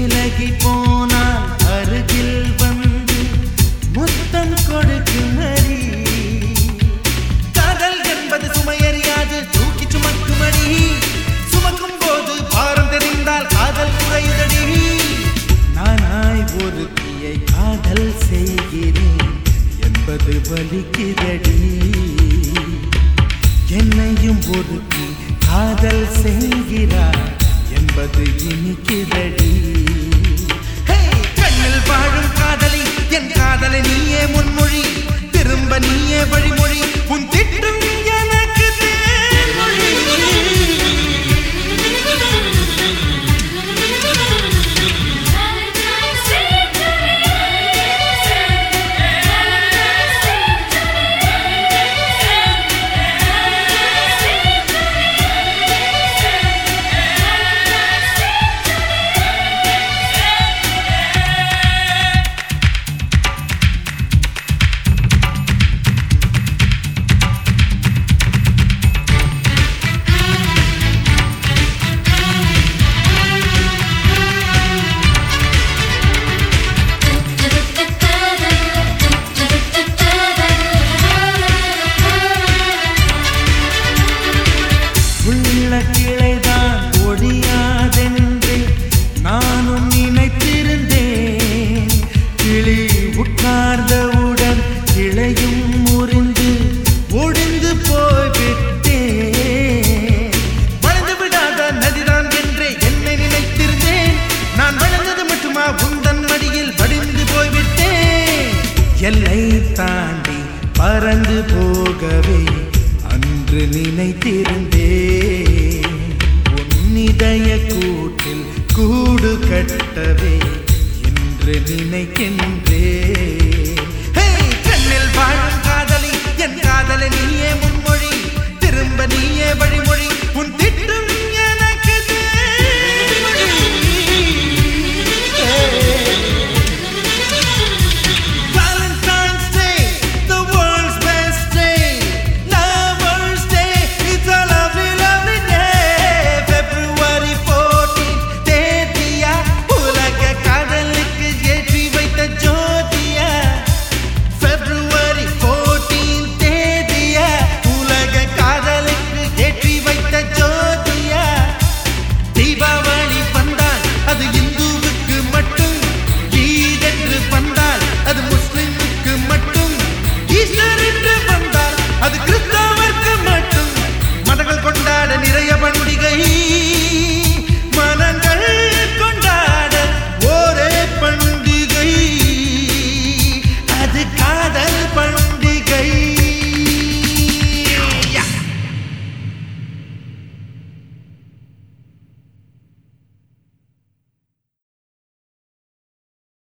விலகி போனால் அருகில் வந்து முத்தம் கொடுக்குமடி காதல் என்பது சுமையறியாது தூக்கி சுமக்குமடி சுமக்கும் போது பாரம் தெரிந்தால் காதல் குறையுதடி நானாய் ஒரு தீயை காதல் செய்கிறேன் என்பது வலிக்குதடி என்னையும் ஒதுக்கி காதல் செய்கிறார் என்பது இனிக்குதடி ஹே! கண்ணில் வாழும் காதலி என் காதலை நீயே முன்மொழி திரும்ப நீயே வழிமொழி உன் திட்டம் எனக்கு தேன்மொழி உள்ள கிளைதான் ஒடியாதென்று நானும் நினைத்திருந்தேன் கிளி உட்கார்ந்தவுடன் கிளையும் முறிந்து ஒடிந்து போய்விட்டேன் வளர்ந்து விடாத நதிதான் என்றே என்னை நினைத்திருந்தேன் நான் வளர்ந்தது மட்டுமா உந்தன் மடியில் வடிந்து போய்விட்டேன் எல்லை தாண்டி பறந்து போகவே அன்று நினைத்திருந்தேன் உன்னிதய கூட்டில் கூடு கட்டவே என்று நினைக்கின்றேன்